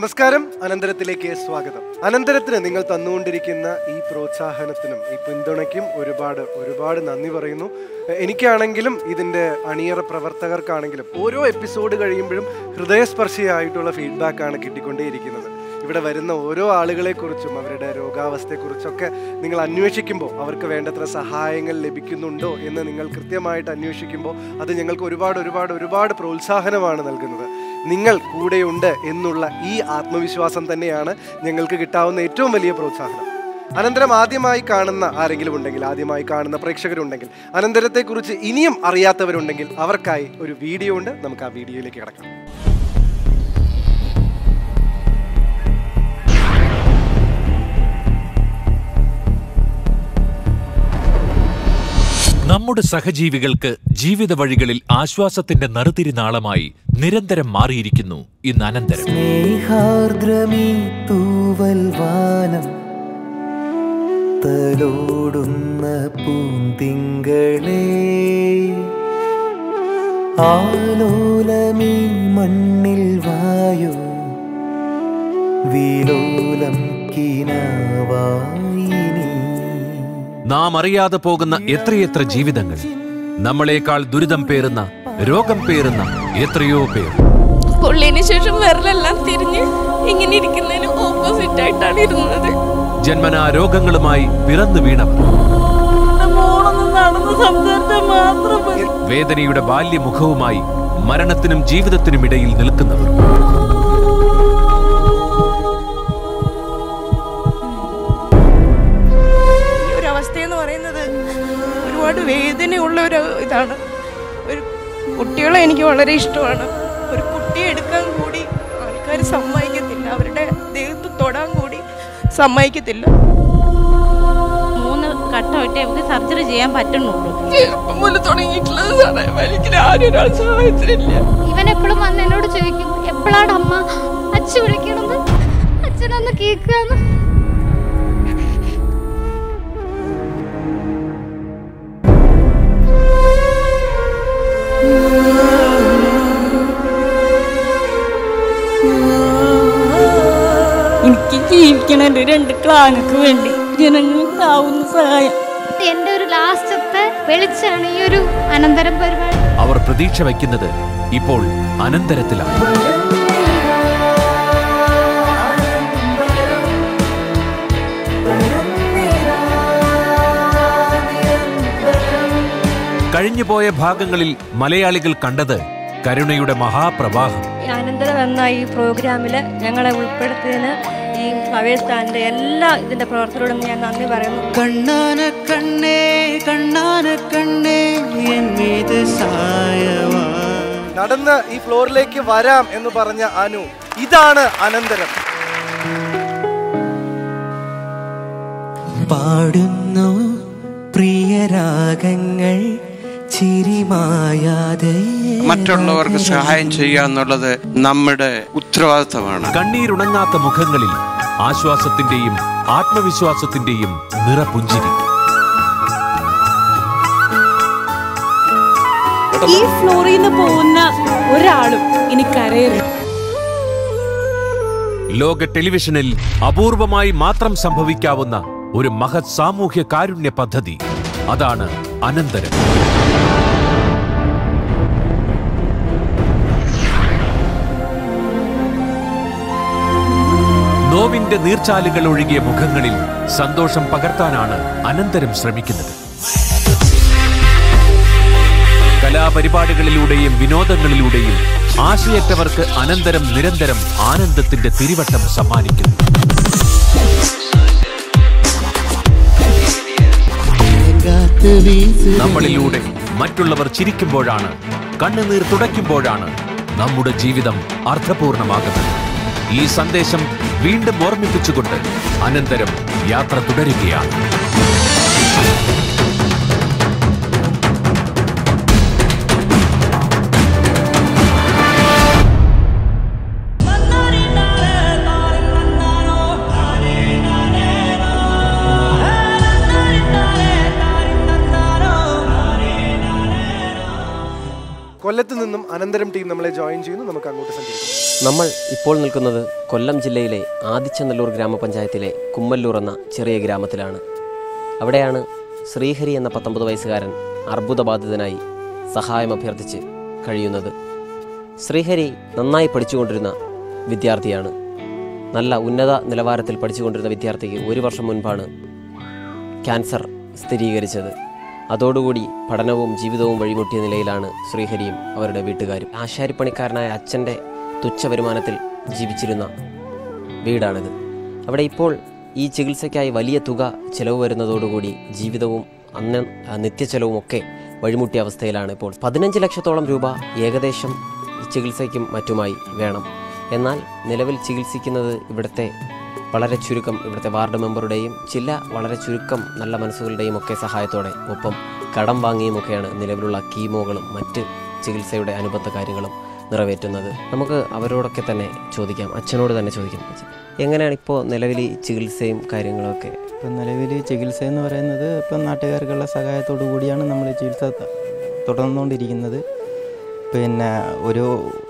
നമസ്കാരം അനന്തരത്തിലേക്ക് സ്വാഗതം അനന്തരത്തിന് നിങ്ങൾ തന്നുകൊണ്ടിരിക്കുന്ന ഈ പ്രോത്സാഹനത്തിനും ഈ പിന്തുണയ്ക്കും ഒരുപാട് ഒരുപാട് നന്ദി പറയുന്നു എ- എനിക്കാണെങ്കിലും ഇതിൻ്റെ അണിയറ പ്രവർത്തകർക്കാണെങ്കിലും ഓരോ എപ്പിസോഡ് കഴിയുമ്പോഴും ഹൃദയസ്പർശിയായിട്ടുള്ള ഫീഡ്ബാക്കാണ് കിട്ടിക്കൊണ്ടേയിരിക്കുന്നത് ഇവിടെ വരുന്ന ഓരോ ആളുകളെക്കുറിച്ചും അവരുടെ രോഗാവസ്ഥയെക്കുറിച്ചൊക്കെ നിങ്ങൾ അന്വേഷിക്കുമ്പോൾ അവർക്ക് വേണ്ടത്ര സഹായങ്ങൾ ലഭിക്കുന്നുണ്ടോ എന്ന് നിങ്ങൾ കൃത്യമായിട്ട് അന്വേഷിക്കുമ്പോൾ അത് ഞങ്ങൾക്ക് ഒരുപാട് ഒരുപാട് ഒരുപാട് പ്രോത്സാഹനമാണ് നൽകുന്നത് നിങ്ങൾ കൂടെയുണ്ട് എന്നുള്ള ഈ ആത്മവിശ്വാസം തന്നെയാണ് ഞങ്ങൾക്ക് കിട്ടാവുന്ന ഏറ്റവും വലിയ പ്രോത്സാഹനം അനന്തരം ആദ്യമായി കാണുന്ന ആരെങ്കിലും ഉണ്ടെങ്കിൽ ആദ്യമായി കാണുന്ന പ്രേക്ഷകരുണ്ടെങ്കിൽ അനന്തരത്തെക്കുറിച്ച് ഇനിയും അറിയാത്തവരുണ്ടെങ്കിൽ അവർക്കായി ഒരു വീഡിയോ ഉണ്ട് നമുക്ക് ആ വീഡിയോയിലേക്ക് കിടക്കാം നമ്മുടെ സഹജീവികൾക്ക് ജീവിത വഴികളിൽ ആശ്വാസത്തിന്റെ നറുതിരിനാളമായി നിരന്തരം മാറിയിരിക്കുന്നു ഇന്ന് അനന്തരം സ്നേഹാർദ്രമീ തൂവൽ വാനം തലോടുന്ന പൂന്തിങ്കളേ ആലോലമീ മണ്ണിൽ വായു വിലോലം കിനാവായി നീ നാം അറിയാതെ പോകുന്ന എത്രയെത്ര ജീവിതങ്ങൾ നമ്മളെക്കാൾ ദുരിതം പേറുന്ന രോഗം പേറുന്ന എത്രയോ പേർ പൊള്ളിയതിനു ശേഷം വിരലെല്ലാം തിരിഞ്ഞ് ഇങ്ങനെ ഇരിക്കുന്നതിന് ഓപ്പോസിറ്റ് ആയിട്ടാണ് ഇരുന്നത് ജന്മനാ രോഗങ്ങളുമായി പിറന്നു വീണവർ മോളൊന്ന് നടന്ന് സംസാരിച്ചാൽ മാത്രം മതി വേദനയുടെ ബാല്യമുഖവുമായി മരണത്തിനും ജീവിതത്തിനുമിടയിൽ നിൽക്കുന്നവർ ഈ ഒരു അവസ്ഥ എന്ന് പറയുന്നത് ഒരുപാട് വേദനയുള്ള ഒരു ഇതാണ് ഒരു കുട്ടികളെ എനിക്ക് വളരെ ഇഷ്ടമാണ് ഒരു കുട്ടിയെ എടുക്കാൻ കൂടി ആൾക്കാർ സമ്മതിക്കത്തില്ല അവരുടെ ദേഹത്ത് തൊടാൻ കൂടി സമ്മതിക്കത്തില്ല മൂന്ന് ഘട്ടമായിട്ട് നമുക്ക് സർജറി ചെയ്യാൻ പറ്റുന്നുള്ളൂ ചെറുപ്പം പോലെ തുടങ്ങിയിട്ടുള്ളത് സാറേ എനിക്ക് ആരും ഒരാൾ സഹായത്തിനില്ല ഇവൻ എപ്പോഴും വന്ന് എന്നോട് ചോദിക്കും എപ്പോഴാണ് അമ്മ അച്ഛ വിളിക്കണമെന്ന് അച്ഛനൊന്ന് കേൾക്കാന്ന് എനിക്ക് ജീവിക്കണം എൻ്റെ രണ്ട് ക്ലാങ്ങൾക്ക് വേണ്ടി ജനങ്ങൾക്കാവുന്ന സഹായം എന്റെ ഒരു ലാസ്റ്റത്തെ വെളിച്ചാണ് ഈ ഒരു അനന്തരം പരിപാടി അവർ പ്രതീക്ഷ വയ്ക്കുന്നത് ഇപ്പോൾ അനന്തരത്തിലാണ് കഴിഞ്ഞുപോയ ഭാഗങ്ങളിൽ മലയാളികൾ കണ്ടത് കരുണയുടെ മഹാപ്രവാഹം അനന്തരം എന്ന ഈ പ്രോഗ്രാമിൽ ഞങ്ങളെ ഉൾപ്പെടുത്തിയതിന് ഈ കവേസ്ഥാൻ്റെ എല്ലാ ഇതിൻ്റെ പ്രവർത്തനത്തോടും ഞാൻ നന്ദി പറയുന്നു കണ്ണാന കണ്ണേ കണ്ണാന കണ്ണേ എൻ മീത് സായവാ നടന്ന് ഈ ഫ്ലോറിലേക്ക് വരാം എന്ന് പറഞ്ഞ അനു ഇതാണ് അനന്തരം പാടുന്നു പ്രിയരാഗങ്ങൾ ചിരിമായാതെ മറ്റുള്ളവർക്ക് സഹായം ചെയ്യുക എന്നുള്ളത് നമ്മുടെ ഉത്തരവാദിത്തമാണ് കണ്ണീരുണങ്ങാത്ത മുഖങ്ങളിൽ ആശ്വാസത്തിന്റെയും ആത്മവിശ്വാസത്തിന്റെയും നിറപുഞ്ചിരി ഈ ഫ്ലോറിൽ നിന്ന് പോകുന്ന ഒരാളും ഇനി കരയരുത് ലോക ടെലിവിഷനിൽ അപൂർവമായി മാത്രം സംഭവിക്കാവുന്ന ഒരു മഹത് സാമൂഹ്യ കാരുണ്യ പദ്ധതി അതാണ് അനന്തരം നോവിന്റെ നീർച്ചാലുകൾ ഒഴുകിയ മുഖങ്ങളിൽ സന്തോഷം പകർത്താനാണ് അനന്തരം ശ്രമിക്കുന്നത് കലാപരിപാടികളിലൂടെയും വിനോദങ്ങളിലൂടെയും ആശയറ്റവർക്ക് അനന്തരം നിരന്തരം ആനന്ദത്തിന്റെ തിരിവട്ടം സമ്മാനിക്കുന്നു കാത്ത് വീസു നമ്മളിലൂടെ മറ്റുള്ളവർ ചിരിക്കുമ്പോഴാണ് കണ്ണുനീർ തുടയ്ക്കുമ്പോഴാണ് നമ്മുടെ ജീവിതം അർത്ഥപൂർണമാകുന്നത് ഈ സന്ദേശം വീണ്ടും ഓർമ്മിപ്പിച്ചുകൊണ്ട് അനന്തരം യാത്ര തുടരുകയാണ് കൊല്ലത്ത് നിന്നും അനന്തരം ടീം നമ്മളെ ജോയിൻ ചെയ്യുന്നു നമുക്ക് അങ്ങോട്ട് സഞ്ചരിക്കാം നമ്മൾ ഇപ്പോൾ നിൽക്കുന്നത് കൊല്ലം ജില്ലയിലെ ആദിച്ചനല്ലൂർ ഗ്രാമപഞ്ചായത്തിലെ കുമ്മല്ലൂർ എന്ന ചെറിയ ഗ്രാമത്തിലാണ് അവിടെയാണ് ശ്രീഹരി എന്ന പത്തൊമ്പത് വയസ്സുകാരൻ അർബുദബാധിതനായി സഹായം അഭ്യർത്ഥിച്ച് കഴിയുന്നത് ശ്രീഹരി നന്നായി പഠിച്ചുകൊണ്ടിരുന്ന വിദ്യാർത്ഥിയാണ് നല്ല ഉന്നത നിലവാരത്തിൽ പഠിച്ചുകൊണ്ടിരുന്ന വിദ്യാർത്ഥിക്ക് ഒരു വർഷം മുൻപാണ് ക്യാൻസർ സ്ഥിരീകരിച്ചത് അതോടുകൂടി പഠനവും ജീവിതവും വഴിമുട്ടിയ നിലയിലാണ് ശ്രീഹരിയും അവരുടെ വീട്ടുകാരും ആശാരിപ്പണിക്കാരനായ അച്ഛൻ്റെ തുച്ഛ വരുമാനത്തിൽ ജീവിച്ചിരുന്ന വീടാണിത് അവിടെ ഇപ്പോൾ ഈ ചികിത്സയ്ക്കായി വലിയ തുക ചിലവ് വരുന്നതോടുകൂടി ജീവിതവും അന്ന നിത്യച്ചെലവും ഒക്കെ വഴിമുട്ടിയ അവസ്ഥയിലാണ് ഇപ്പോൾ പതിനഞ്ച് ലക്ഷത്തോളം രൂപ ഏകദേശം ഈ ചികിത്സയ്ക്കും മറ്റുമായി വേണം എന്നാൽ നിലവിൽ ചികിത്സിക്കുന്നത് ഇവിടുത്തെ വളരെ ചുരുക്കം ഇവിടുത്തെ വാർഡ് മെമ്പറുടെയും ചില വളരെ ചുരുക്കം നല്ല മനസ്സുകളുടെയും ഒക്കെ സഹായത്തോടെ ഒപ്പം കടം വാങ്ങിയുമൊക്കെയാണ് നിലവിലുള്ള കീമോകളും മറ്റ് ചികിത്സയുടെ അനുബന്ധ കാര്യങ്ങളും നിറവേറ്റുന്നത് നമുക്ക് അവരോടൊക്കെ തന്നെ ചോദിക്കാം അച്ഛനോട് തന്നെ ചോദിക്കാം അച്ഛൻ, എങ്ങനെയാണ് ഇപ്പോൾ നിലവിൽ ഈ ചികിത്സയും കാര്യങ്ങളൊക്കെ ഇപ്പം നിലവിൽ ചികിത്സ എന്ന് പറയുന്നത് ഇപ്പം നാട്ടുകാർക്കുള്ള സഹായത്തോടു കൂടിയാണ് നമ്മൾ ചികിത്സ ത- തുടർന്നുകൊണ്ടിരിക്കുന്നത് പിന്നെ ഒരു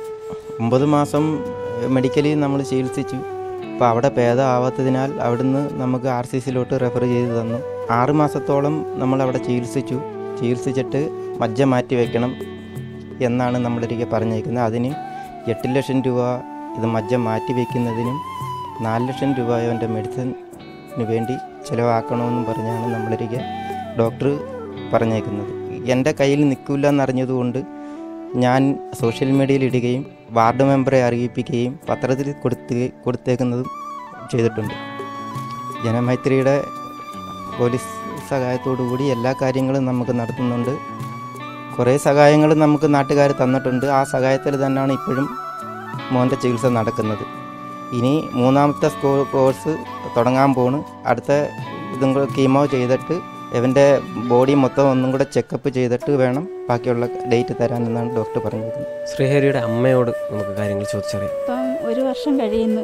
ഒമ്പത് മാസം മെഡിക്കലി നമ്മൾ ചികിത്സിച്ചു അപ്പോൾ അവിടെ ഭേദമാവാത്തതിനാൽ അവിടുന്ന് നമുക്ക് ആർ സി സിയിലോട്ട് റെഫർ ചെയ്ത് തന്നു ആറ് മാസത്തോളം നമ്മൾ അവിടെ ചികിത്സിച്ചു ചികിത്സിച്ചിട്ട് മജ്ജ മാറ്റി വെക്കണം എന്നാണ് നമ്മളൊരിക്കൽ പറഞ്ഞേക്കുന്നത് അതിന് എട്ട് ലക്ഷം രൂപ ഇത് മജ്ജ മാറ്റി വയ്ക്കുന്നതിനും നാല് ലക്ഷം രൂപ അവൻ്റെ മെഡിസിന് വേണ്ടി ചിലവാക്കണമെന്നും പറഞ്ഞാണ് നമ്മളൊരിക്കൽ ഡോക്ടർ പറഞ്ഞേക്കുന്നത് എൻ്റെ കയ്യിൽ നിൽക്കില്ല എന്നറിഞ്ഞതുകൊണ്ട് ഞാൻ സോഷ്യൽ മീഡിയയിൽ ഇടുകയും വാർഡ് മെമ്പറെ അറിയിപ്പിക്കുകയും പത്രത്തിൽ കൊടുത്ത് കൊടുത്തേക്കുന്നതും ചെയ്തിട്ടുണ്ട് ജനമൈത്രിയുടെ പോലീസ് സഹായത്തോടു കൂടി എല്ലാ കാര്യങ്ങളും നമുക്ക് നടത്തുന്നുണ്ട് കുറേ സഹായങ്ങൾ നമുക്ക് നാട്ടുകാർ തന്നിട്ടുണ്ട് ആ സഹായത്തിൽ തന്നെയാണ് ഇപ്പോഴും മോൻ്റെ ചികിത്സ നടക്കുന്നത് ഇനി മൂന്നാമത്തെ സ്കോ കോഴ്സ് തുടങ്ങാൻ പോണ് അടുത്ത ഇതും കൂടെ കീമോ ചെയ്തിട്ട് ഇവൻ്റെ ബോഡി മൊത്തം ഒന്നും കൂടെ ചെക്കപ്പ് ചെയ്തിട്ട് വേണം ബാക്കിയുള്ള ഡേറ്റ് തരാനെന്നാണ് ഡോക്ടർ പറഞ്ഞിരിക്കുന്നത് ശ്രീഹരിയുടെ അമ്മയോട് നമുക്ക് കാര്യങ്ങൾ ചോദിച്ചറിയാം ഇപ്പം ഒരു വർഷം കഴിയുന്നു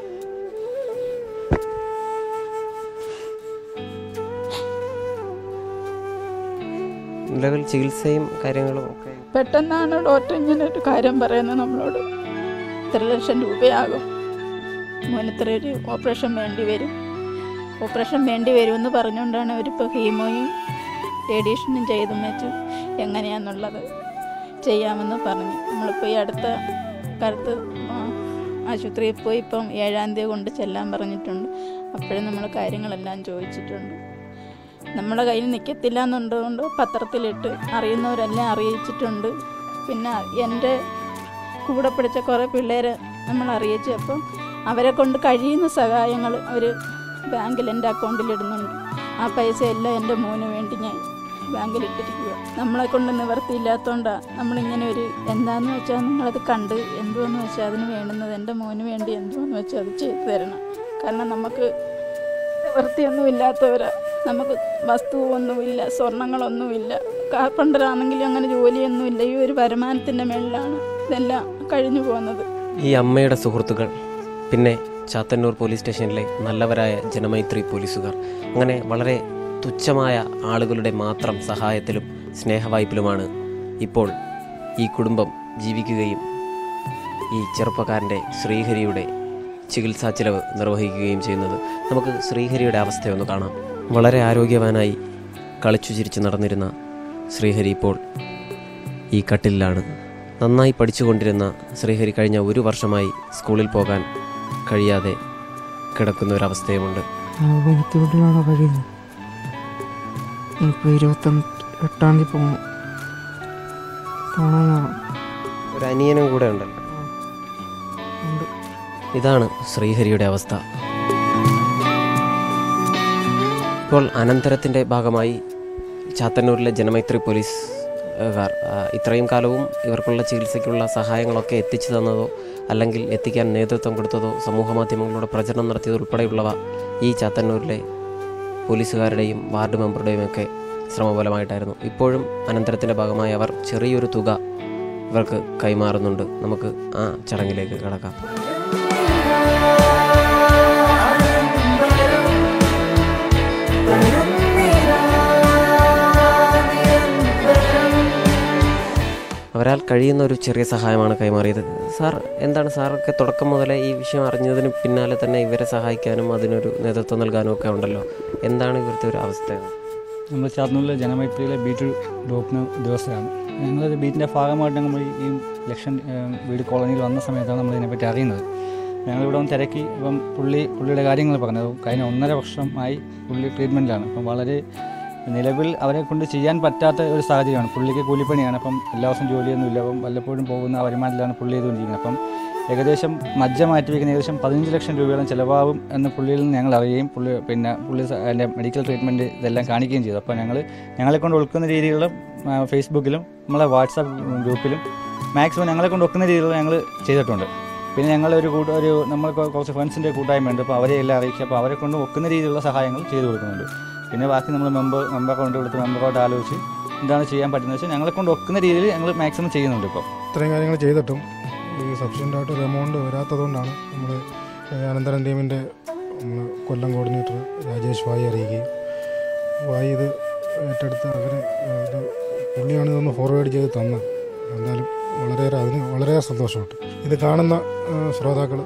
നിലവിൽ ചികിത്സയും കാര്യങ്ങളും ഒക്കെ പെട്ടെന്നാണ് ഡോക്ടർ ഇങ്ങനെ ഒരു കാര്യം പറയുന്നത് നമ്മളോട് ഇത്ര ലക്ഷം രൂപയാകും മോന് ഇത്ര ഒരു ഓപ്പറേഷൻ വേണ്ടി വരും ഓപ്പറേഷൻ വേണ്ടി വരുമെന്ന് പറഞ്ഞുകൊണ്ടാണ് അവരിപ്പോൾ ഹീമോയും റേഡിയേഷനും ചെയ്തും വെച്ച് എങ്ങനെയാണെന്നുള്ളത് ചെയ്യാമെന്ന് പറഞ്ഞു നമ്മളിപ്പോൾ ഈ അടുത്ത കാലത്ത് ആ, ആശുപത്രിയിൽ പോയി ഇപ്പം ഏഴാം തീയതി കൊണ്ട് ചെല്ലാൻ പറഞ്ഞിട്ടുണ്ട് അപ്പോഴും നമ്മൾ കാര്യങ്ങളെല്ലാം ചോദിച്ചിട്ടുണ്ട് നമ്മളെ കയ്യിൽ നിൽക്കത്തില്ല എന്നുള്ളതുകൊണ്ട് പത്രത്തിലിട്ട് അറിയുന്നവരെല്ലാം അറിയിച്ചിട്ടുണ്ട് പിന്നെ എൻ്റെ കൂടെ പഠിച്ച കുറേ പിള്ളേരെ നമ്മൾ അറിയിച്ചു അപ്പം അവരെ കൊണ്ട് കഴിയുന്ന സഹായങ്ങൾ അവർ ബാങ്കിൽ എൻ്റെ അക്കൗണ്ടിൽ ഇടുന്നുണ്ട് ആ പൈസ എല്ലാം എൻ്റെ മോന് വേണ്ടി ഞാൻ ബാങ്കിൽ ഇട്ടിരിക്കുക നമ്മളെ കൊണ്ട് നിവർത്തിയില്ലാത്തതുകൊണ്ടാണ് നമ്മളിങ്ങനെ ഒരു എന്താന്ന് വെച്ചാൽ നിങ്ങളത് കണ്ട് എന്തുവെന്ന് വെച്ചാൽ അതിന് വേണ്ടുന്നത് എൻ്റെ മോന് വേണ്ടി എന്തുവെന്ന് വെച്ചാൽ അത് ചെയ്തു തരണം കാരണം നമുക്ക് നിവൃത്തിയൊന്നും ഇല്ലാത്തവരാ നമുക്ക് വസ്തുവൊന്നുമില്ല സ്വർണങ്ങളൊന്നുമില്ല കാർപ്പണ്ടറാണെങ്കിലും അങ്ങനെ ജോലിയൊന്നുമില്ല ഈ ഒരു വരുമാനത്തിൻ്റെ മേളിലാണ് ഇതെല്ലാം കഴിഞ്ഞു പോകുന്നത് ഈ അമ്മയുടെ സുഹൃത്തുക്കൾ പിന്നെ ചാത്തന്നൂർ പോലീസ് സ്റ്റേഷനിലെ നല്ലവരായ ജനമൈത്രി പോലീസുകാർ അങ്ങനെ വളരെ തുച്ഛമായ ആളുകളുടെ മാത്രം സഹായത്തിലും സ്നേഹവായ്പിലുമാണ് ഇപ്പോൾ ഈ കുടുംബം ജീവിക്കുകയും ഈ ചെറുപ്പക്കാരൻ്റെ ശ്രീഹരിയുടെ ചികിത്സാ ചിലവ് നിർവഹിക്കുകയും ചെയ്യുന്നത് നമുക്ക് ശ്രീഹരിയുടെ അവസ്ഥയൊന്ന് കാണാം വളരെ ആരോഗ്യവാനായി കളിച്ചു ചിരിച്ച് നടന്നിരുന്ന ശ്രീഹരി ഇപ്പോൾ ഈ കട്ടിലാണ് നന്നായി പഠിച്ചുകൊണ്ടിരുന്ന ശ്രീഹരി കഴിഞ്ഞ ഒരു വർഷമായി സ്കൂളിൽ പോകാൻ കഴിയാതെ കിടക്കുന്ന ഒരവസ്ഥയുമുണ്ട് ബുദ്ധിമുട്ടിലാണ് കഴിയുന്നത് ഇപ്പോൾ ഇരുപത്തൊന്ന് എട്ടാം തീയതി പോകണം പോകണമെന്നാണ് ഒരു അനിയനും കൂടെ ഉണ്ടല്ലോ ഉണ്ട് ഇതാണ് ശ്രീഹരിയുടെ അവസ്ഥ ഇപ്പോൾ അനന്തരത്തിൻ്റെ ഭാഗമായി ചാത്തന്നൂരിലെ ജനമൈത്രി പോലീസ് കാർ ഇത്രയും കാലവും ഇവർക്കുള്ള ചികിത്സയ്ക്കുള്ള സഹായങ്ങളൊക്കെ എത്തിച്ചു തന്നതോ അല്ലെങ്കിൽ എത്തിക്കാൻ നേതൃത്വം കൊടുത്തതോ സമൂഹ മാധ്യമങ്ങളിലൂടെ പ്രചരണം നടത്തിയത് ഉൾപ്പെടെയുള്ളവ ഈ ചാത്തന്നൂരിലെ പോലീസുകാരുടെയും വാർഡ് മെമ്പറുടെയും ഒക്കെ ശ്രമഫലമായിട്ടായിരുന്നു ഇപ്പോഴും അനന്തരത്തിൻ്റെ ഭാഗമായി അവർ ചെറിയൊരു തുക ഇവർക്ക് കൈമാറുന്നുണ്ട് നമുക്ക് ആ ചടങ്ങിലേക്ക് കടക്കാം അവരാൽ നമ്മളാൽ കഴിയുന്ന ഒരു ചെറിയ സഹായമാണ് കൈമാറിയത് സാർ എന്താണ് സാറൊക്കെ തുടക്കം മുതലേ ഈ വിഷയം അറിഞ്ഞതിന് പിന്നാലെ തന്നെ ഇവരെ സഹായിക്കാനും അതിനൊരു നേതൃത്വം നൽകാനും ഒക്കെ ഉണ്ടല്ലോ എന്താണ് ഇവിടുത്തെ ഒരു അവസ്ഥ നമ്മൾ ചാത്തന്നൂരിലെ ജനമൈത്രിയിലെ ബീറ്റ് ഡോപ്പിന് ദിവസമാണ് ഞങ്ങളത് ബീറ്റിൻ്റെ ഭാഗമായിട്ട് ഞങ്ങൾ ഈ ലക്ഷൻ ഏഹ്, വീട് കോളനിയിൽ വന്ന സമയത്താണ് നമ്മൾ ഇതിനെപ്പറ്റി അറിയുന്നത് ഞങ്ങളിവിടെ വന്ന് തിരക്കി ഇപ്പം പുള്ളി പുള്ളിയുടെ കാര്യങ്ങൾ പറഞ്ഞത് കഴിഞ്ഞ ഒന്നര വർഷമായി പുള്ളി ട്രീറ്റ്മെൻറ്റിലാണ് അപ്പം വളരെ നിലവിൽ അവരെ കൊണ്ട് ചെയ്യാൻ പറ്റാത്ത ഒരു സാഹചര്യമാണ് പുള്ളിക്ക് കൂലിപ്പണിയാണ് അപ്പം എല്ലാ ദിവസവും ജോലിയൊന്നുമില്ല അപ്പം വല്ലപ്പോഴും പോകുന്ന വരുമാനത്തിലാണ് പുള്ളി ചെയ്തുകൊണ്ടിരിക്കുന്നത് അപ്പം ഏകദേശം മജ്ജ മാറ്റി വയ്ക്കുന്ന ഏകദേശം പതിനഞ്ച് ലക്ഷം രൂപയോളം ചിലവാകും എന്ന് പുള്ളിയിൽ നിന്ന് ഞങ്ങൾ അറിയുകയും പുള്ളി പിന്നെ പുള്ളി സ- അതിൻ്റെ മെഡിക്കൽ ട്രീറ്റ്മെൻറ്റ് ഇതെല്ലാം കാണിക്കുകയും ചെയ്തു അപ്പോൾ ഞങ്ങൾ ഞങ്ങളെ കൊണ്ട് ഒഴുക്കുന്ന രീതിയിലുള്ള ആ, ഫേസ്ബുക്കിലും നമ്മളെ വാട്സാപ്പ് ഗ്രൂപ്പിലും മാക്സിമം ഞങ്ങളെ കൊണ്ട് ഒക്കുന്ന രീതിയിലുള്ള ഞങ്ങൾ ചെയ്തിട്ടുണ്ട് പിന്നെ ഞങ്ങൾ ഒരു കൂട്ട ഒരു നമ്മൾ കൊ- കുറച്ച് ഫ്രണ്ട്സിൻ്റെ കൂട്ടായ്മയുണ്ട് അപ്പോൾ അവരെ എല്ലാം അറിയിക്കുക അപ്പോൾ അവരെ കൊണ്ട് ഒക്കുന്ന രീതിയിലുള്ള സഹായങ്ങൾ ചെയ്തു കൊടുക്കുന്നുണ്ട് പിന്നെ ബാക്കി നമ്മൾ മെമ്പർ മെമ്പർ അക്കൗണ്ട് കൊടുത്ത് മെമ്പറോട്ട് ആലോചിച്ച് എന്താണ് ചെയ്യാൻ പറ്റുന്നത് വെച്ചാൽ ഞങ്ങളെ കൊണ്ട് ഒക്കുന്ന രീതിയിൽ ഞങ്ങൾ മാക്സിമം ചെയ്യുന്നുണ്ട് ഇപ്പോൾ ഇത്രയും കാര്യങ്ങൾ ചെയ്തിട്ടും ഈ സഫീഷ്യൻ്റ് ആയിട്ട് ഒരു എമൗണ്ട് വരാത്തതുകൊണ്ടാണ് നമ്മൾ അനന്തരം ടീമിൻ്റെ നമ്മൾ കൊല്ലം കോർഡിനേറ്റർ രാജേഷ് വായി അറിയിക്കുകയും വായി ഇത് ഏറ്റെടുത്ത് അവരെ ഇത് പുള്ളിയാണ് ഇതൊന്ന് ഫോർവേഡ് ചെയ്ത് തന്നത് എന്തായാലും വളരെയേറെ അതിന് വളരെയേറെ സന്തോഷമുണ്ട് ഇത് കാണുന്ന ശ്രോതാക്കൾ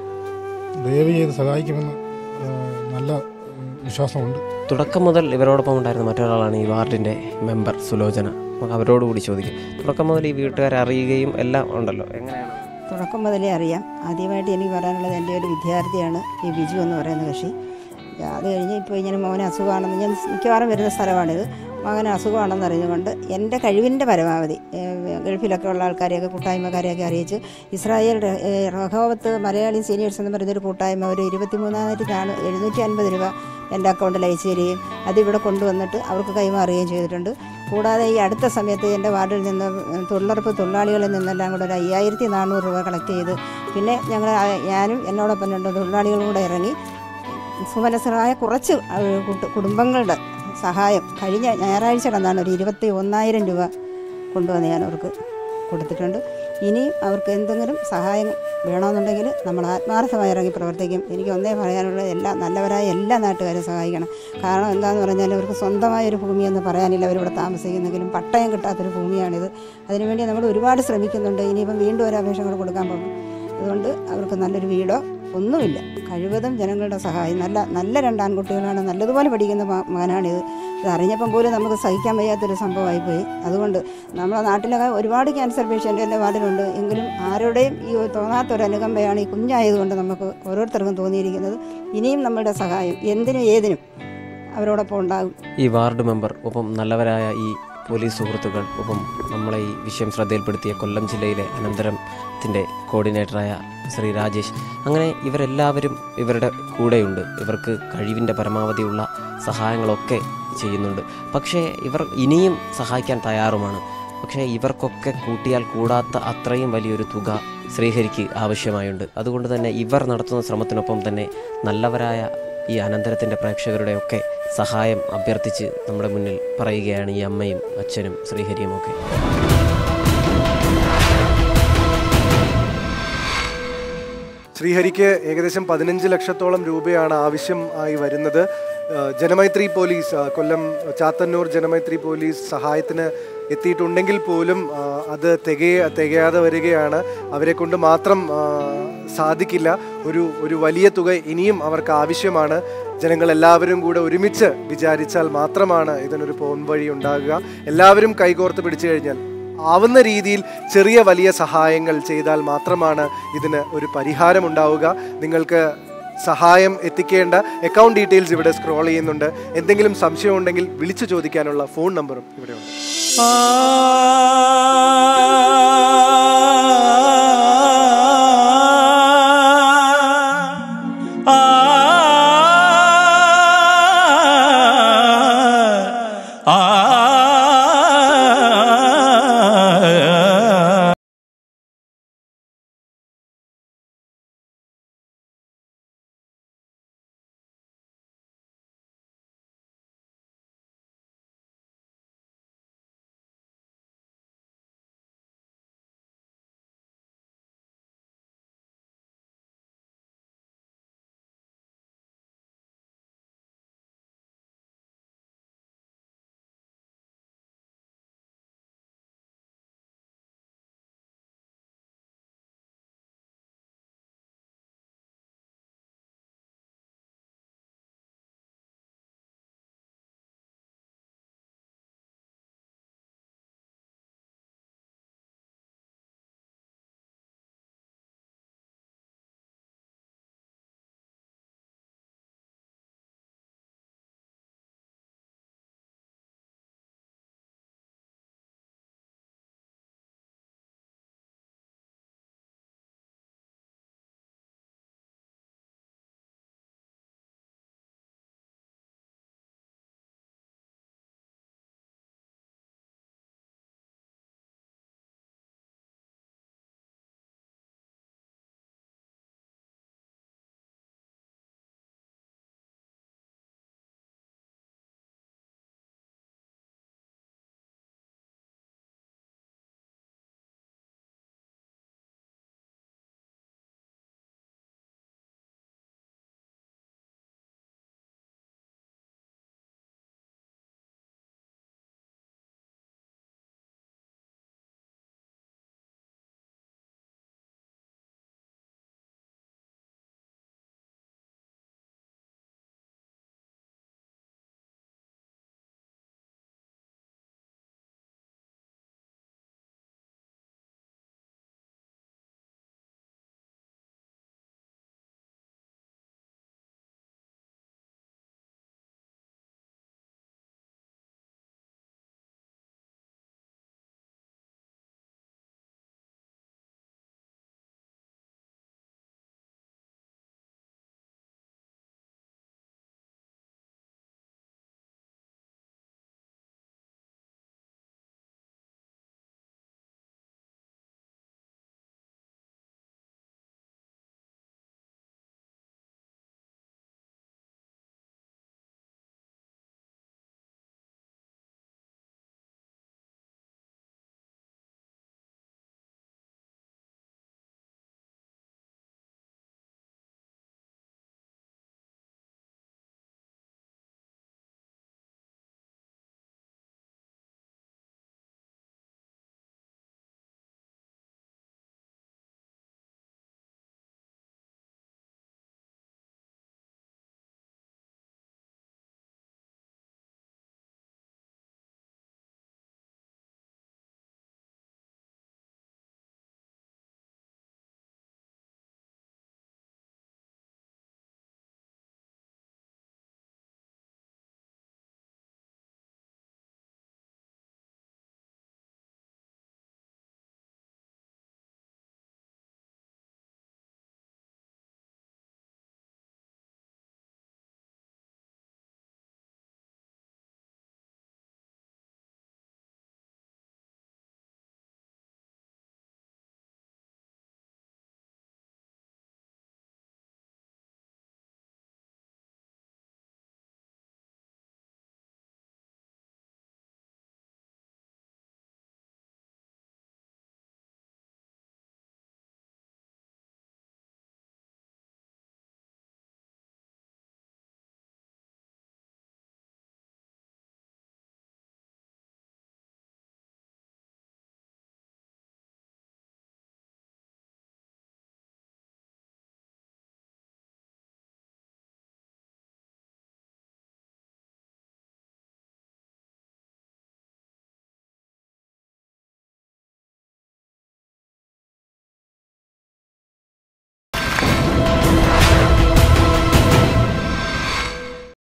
ദയവ് ചെയ്ത് സഹായിക്കുമെന്ന് ആ, നല്ല ഉം, വിശ്വാസമുണ്ട് തുടക്കം മുതൽ ഇവരോടൊപ്പം ഉണ്ടായിരുന്ന മറ്റൊരാളാണ് ഈ വാർഡിൻ്റെ മെമ്പർ സുലോചന നമുക്ക് അവരോട് കൂടി ചോദിക്കും തുടക്കം മുതൽ ഈ വീട്ടുകാരെ അറിയുകയും എല്ലാം ഉണ്ടല്ലോ എങ്ങനെയാണ് തുടക്കം മുതലേ അറിയാം ആദ്യമായിട്ട് എനിക്ക് പറയാനുള്ളത് എൻ്റെ ഒരു വിദ്യാർത്ഥിയാണ് ഈ ബിജു എന്ന് പറയുന്ന കക്ഷി അത് കഴിഞ്ഞ് ഇപ്പോൾ ഇങ്ങനെ മോന് അസുഖമാണെന്ന് ഞാൻ മിക്കവാറും വരുന്ന സ്ഥലമാണിത് മകന് അസുഖമാണെന്ന് അറിഞ്ഞുകൊണ്ട് എൻ്റെ കഴിവിൻ്റെ പരമാവധി ഏഹ്, ഗൾഫിലൊക്കെ ഉള്ള ആൾക്കാരെയൊക്കെ കൂട്ടായ്മക്കാരെയൊക്കെ അറിയിച്ച് ഇസ്രായേൽ ര- ഏഹ്, റഹോവത്ത് മലയാളി സീനിയേഴ്സ് എന്ന് പറയുന്നൊരു കൂട്ടായ്മ ഒരു ഇരുപത്തി മൂന്നായിരത്തി നാനൂ എഴുന്നൂറ്റി അൻപത് രൂപ എൻ്റെ അക്കൗണ്ടിൽ അയച്ചു തരികയും അതിവിടെ കൊണ്ടുവന്നിട്ട് അവർക്ക് കൈമാറുകയും ചെയ്തിട്ടുണ്ട് കൂടാതെ ഈ അടുത്ത സമയത്ത് എൻ്റെ വാർഡിൽ നിന്ന് തൊഴിലുറപ്പ് തൊഴിലാളികളിൽ നിന്നെല്ലാം കൂടെ ഒരു അയ്യായിരത്തി നാനൂറ് രൂപ കളക്ട് ചെയ്ത് പിന്നെ ഞങ്ങൾ ഞാനും എന്നോടൊപ്പം രണ്ട് തൊഴിലാളികളും കൂടെ ഇറങ്ങി സുമനസ്സരായ കുറച്ച് അഹ് കുട്ട- കുടുംബങ്ങളുടെ സഹായം കഴിഞ്ഞ ഞായറാഴ്ച കണ്ടാണ് ഒരു ഇരുപത്തി ഒന്നായിരം രൂപ കൊണ്ടുവന്ന് ഞാൻ അവർക്ക് കൊടുത്തിട്ടുണ്ട് ഇനിയും അവർക്ക് എന്തെങ്കിലും സഹായം വേണമെന്നുണ്ടെങ്കിൽ നമ്മൾ ആത്മാർത്ഥമായി ഇറങ്ങി പ്രവർത്തിക്കും എനിക്ക് ഒന്നേ പറയാനുള്ളത് എല്ലാ നല്ലവരായ എല്ലാ നാട്ടുകാരും സഹായിക്കണം കാരണം എന്താണെന്ന് പറഞ്ഞാൽ അവർക്ക് സ്വന്തമായ ഒരു ഭൂമിയെന്ന് പറയാനില്ല അവരിവിടെ താമസിക്കുന്നെങ്കിലും പട്ടയം കിട്ടാത്തൊരു ഭൂമിയാണിത് അതിനുവേണ്ടി നമ്മൾ ഒരുപാട് ശ്രമിക്കുന്നുണ്ട് ഇനിയിപ്പം വീണ്ടും ഒരു അപേക്ഷകൾ കൊടുക്കാൻ പോകും അതുകൊണ്ട് അവർക്ക് നല്ലൊരു വീടോ ഒന്നുമില്ല കഴിവതും ജനങ്ങളുടെ സഹായം നല്ല നല്ല രണ്ട് ആൺകുട്ടികളാണ് നല്ലതുപോലെ പഠിക്കുന്ന മ- മകനാണിത് ഇത് അറിഞ്ഞപ്പം പോലും നമുക്ക് സഹിക്കാൻ വയ്യാത്തൊരു സംഭവമായിപ്പോയി അതുകൊണ്ട് നമ്മുടെ നാട്ടിലൊക്കെ ഒരുപാട് ക്യാൻസർ പേഷ്യൻ്റ് എൻ്റെ വാർഡിലുണ്ട് എങ്കിലും ആരുടെയും ഈ തോന്നാത്തൊരു അനുകമ്പയാണ് ഈ കുഞ്ഞായതുകൊണ്ട് നമുക്ക് ഓരോരുത്തർക്കും തോന്നിയിരിക്കുന്നത് ഇനിയും നമ്മുടെ സഹായം എന്തിനും ഏതിനും അവരോടൊപ്പം ഉണ്ടാകും ഈ വാർഡ് മെമ്പർ ഒപ്പം നല്ലവരായ ഈ പോലീസ് സുഹൃത്തുക്കൾ ഒപ്പം നമ്മളെ ഈ വിഷയം ശ്രദ്ധയിൽപ്പെടുത്തിയ കൊല്ലം ജില്ലയിലെ അനന്തരത്തിൻ്റെ കോർഡിനേറ്ററായ ശ്രീ രാജേഷ് അങ്ങനെ ഇവരെല്ലാവരും ഇവരുടെ കൂടെയുണ്ട് ഇവർക്ക് കഴിവിൻ്റെ പരമാവധിയുള്ള സഹായങ്ങളൊക്കെ ചെയ്യുന്നുണ്ട് പക്ഷേ ഇവർ ഇനിയും സഹായിക്കാൻ തയ്യാറുമാണ് പക്ഷേ ഇവർക്കൊക്കെ കൂട്ടിയാൽ കൂടാത്ത അത്രയും വലിയൊരു തുക ശ്രീഹരിക്ക് ആവശ്യമായുണ്ട് അതുകൊണ്ട് തന്നെ ഇവർ നടത്തുന്ന ശ്രമത്തിനൊപ്പം തന്നെ നല്ലവരായ ഈ അനന്തരത്തിൻ്റെ പ്രേക്ഷകരുടെയൊക്കെ സഹായം അഭ്യർത്ഥിച്ച് നമ്മുടെ മുന്നിൽ പറയുകയാണ് ഈ അമ്മയും അച്ഛനും ശ്രീഹരിയും ഒക്കെ ശ്രീഹരിക്ക് ഏകദേശം പതിനഞ്ച് ലക്ഷത്തോളം രൂപയാണ് ആവശ്യം ആയി വരുന്നത് ആ, ജനമൈത്രി പോലീസ് ആ, കൊല്ലം ചാത്തന്നൂർ ജനമൈത്രി പോലീസ് സഹായത്തിന് എത്തിയിട്ടുണ്ടെങ്കിൽ പോലും ആ, അത് തികയ തികയാതെ വരികയാണ് അവരെ കൊണ്ട് മാത്രം ആ, സാധിക്കില്ല ഒരു ഒരു വലിയ തുക ഇനിയും അവർക്ക് ആവശ്യമാണ് ജനങ്ങൾ എല്ലാവരും കൂടെ ഒരുമിച്ച് വിചാരിച്ചാൽ മാത്രമാണ് ഇതിനൊരു പോംവഴി ഉണ്ടാകുക എല്ലാവരും കൈകോർത്ത് പിടിച്ചു കഴിഞ്ഞാൽ ആവുന്ന രീതിയിൽ ചെറിയ വലിയ സഹായങ്ങൾ ചെയ്താൽ മാത്രമാണ് ഇതിന് ഒരു പരിഹാരം ഉണ്ടാവുക നിങ്ങൾക്ക് സഹായം എത്തിക്കേണ്ട അക്കൗണ്ട് ഡീറ്റെയിൽസ് ഇവിടെ സ്ക്രോൾ ചെയ്യുന്നുണ്ട് എന്തെങ്കിലും സംശയം ഉണ്ടെങ്കിൽ വിളിച്ചു ചോദിക്കാനുള്ള ഫോൺ നമ്പറും ഇവിടെയുണ്ട് ആ